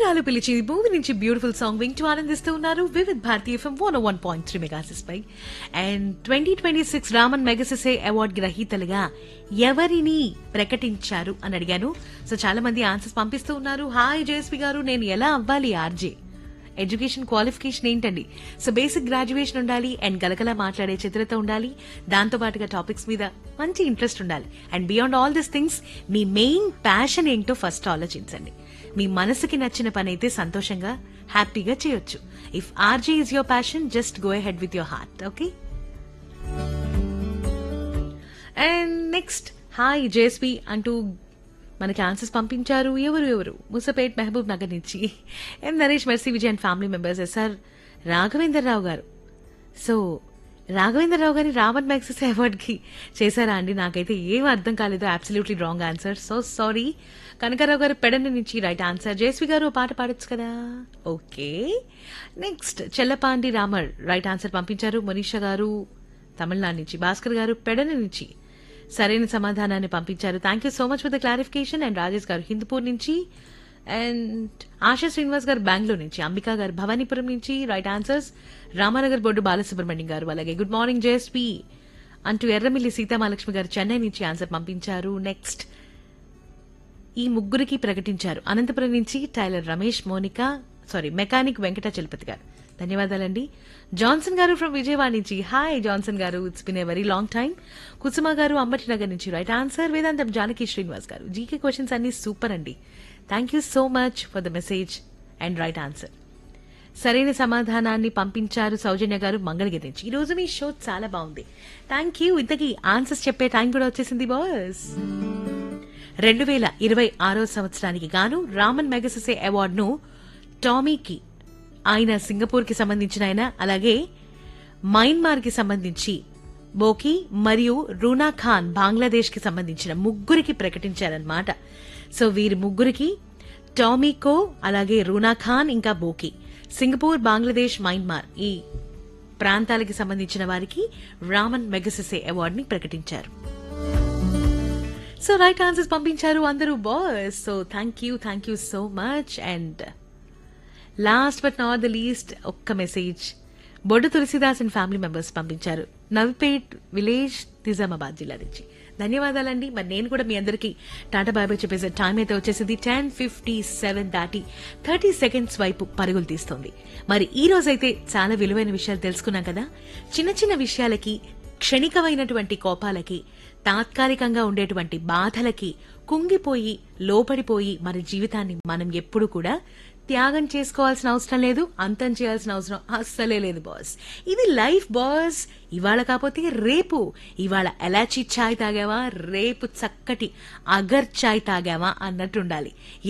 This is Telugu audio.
ప్రియురాలు పిలిచి భూమి నుంచి బ్యూటిఫుల్ సాంగ్ వింటూ ఆనందిస్తూ ఉన్నారు Vividh Bharati FM one one point three megahertz పై and twenty twenty six Ramon Magsaysay award గ్రహీతలుగా ఎవరిని ప్రకటించారు అని అడిగాను సో చాలా మంది ఆన్సర్స్ పంపిస్తూ ఉన్నారు హాయ్ జేఎస్పి గారు నేను ఎలా అవ్వాలి ఆర్జే ఎడ్యుకేషన్ క్వాలిఫికేషన్ ఏంటండి సో బేసిక్ గ్రాడ్యుయేషన్ ఉండాలి అండ్ గలగలా మాట్లాడే చిత్రత ఉండాలి దాంతో పాటుగా టాపిక్స్ మీద మంచి ఇంట్రెస్ట్ ఉండాలి and beyond all this things మీ మెయిన్ ప్యాషన్ ఏంటో ఫస్ట్ ఆలోచించండి మీ మనసుకి నచ్చిన పని అయితే సంతోషంగా హ్యాపీగా చేయొచ్చు if RJ is your passion just go head with your heart okay and next hi JSP అంటూ మనకి ఆన్సర్స్ పంపించారు ఎవరు ఎవరు ముసపేట్ మహబూబ్ నగర్ నుంచి M Naresh Mercy Vijay and family members S R Raghavendrarao garu so Raghavendra Rao గారిని రామన్ మ్యాక్సెస్ అవార్డ్కి చేశారా అండి నాకైతే ఏం అర్థం కాలేదు absolutely wrong answer so sorry Kanakarao garu Pedana నుంచి రైట్ ఆన్సర్ జయశ్రీ గారు ఓ పాట పాడొచ్చు కదా okay next Chellapandi Ramar right answer పంపించారు మనీషా గారు తమిళనాడు నుంచి భాస్కర్ గారు పెడన నుంచి సరైన సమాధానాన్ని పంపించారు thank you so much for the clarification and Rajesh garu Hindupur నుంచి అండ్ ఆశా శ్రీనివాస్ గారు బెంగళూరు నుంచి అంబికా గారు భవానీపురం నుంచి రైట్ ఆన్సర్స్ రామానగర్ బొడ్డు బాలసుబ్రహ్మణ్యం గారు అలాగే గుడ్ మార్నింగ్ జేఎస్పీ అంటూ ఎర్రమిల్లి సీతామహాలక్ష్మి గారు చెన్నై నుంచి ఆన్సర్ పంపించారు నెక్స్ట్ ఈ ముగ్గురికి ప్రకటించారు అనంతపురం నుంచి tailor Ramesh Monika sorry mechanic Venkata Chalapathi garu ధన్యవాదాలండి జాన్సన్ గారు ఫ్రమ్ విజయవాడ నుంచి hi Johnson garu it's been a very long time Kusuma garu Ambati Nagar నుంచి రైట్ ఆన్సర్ వేదాంతం జానకి శ్రీనివాస్ గారు జీకే క్వశ్చన్స్ అన్ని సూపర్ అండి thank you so much for the message and right answer సరైన సమాధానాన్ని పంపించారు సౌజన్య గారు మంగళగిరి నుంచి ఈ రోజు మీ షో చాలా బాగుంది థ్యాంక్ యూ ఇంతకీ ఆన్సర్స్ చెప్పే టైం కూడా వచ్చేసింది బాస్ రెండు వేల ఇరవై ఆరో సంవత్సరానికి గాను రామన్ మెగసెసే అవార్డును టామీకి ఆయన సింగపూర్ కి సంబంధించిన ఆయన అలాగే మయన్మార్ కి సంబంధించి బోకి మరియు రూనా ఖాన్ బంగ్లాదేశ్ కి సంబంధించిన ముగ్గురికి ప్రకటించారన్నమాట సో వీరి ముగ్గురికి టామీకో అలాగే రూనా ఖాన్ ఇంకా బోకి సింగపూర్ బంగ్లాదేశ్ మయన్మార్ ఈ ప్రాంతాలకి సంబంధించిన వారికి రామన్ మెగసెసే అవార్డుని ప్రకటించారు సో రైట్ ఆన్సర్స్ పంపించారు అందరూ boss so thank you thank you so much and last but not the least ఒక్క message Boddu Tulasidas and family members పంపించారు నవిపేట్ విలేజ్ నిజామాబాద్ జిల్లా నుంచి ధన్యవాదాలండి మరి నేను కూడా మీ అందరికీ టాటా బాబాయ్ చెప్పేసే టైం అయితే వచ్చేసింది టెన్ ఫిఫ్టీ సెవెన్ దాటి థర్టీ సెకండ్స్ వైపు పరుగులు తీస్తుంది మరి ఈ రోజైతే చాలా విలువైన విషయాలు తెలుసుకున్నాం కదా చిన్న చిన్న విషయాలకి క్షణికమైనటువంటి కోపాలకి తాత్కాలికంగా ఉండేటువంటి బాధలకి కుంగిపోయి లోపడిపోయి మన జీవితాన్ని మనం ఎప్పుడు కూడా త్యాగం చేసుకోవాల్సిన అవసరం లేదు అంతం చేయాల్సిన అవసరం అస్సలే లేదు బాస్ ఇది లైఫ్ బాస్ ఇవాళ కాకపోతే రేపు ఇవాళ ఎలాచీ ఛాయ్ తాగావా రేపు చక్కటి అగర్ ఛాయ్ తాగావా అన్నట్టు ఉండాలి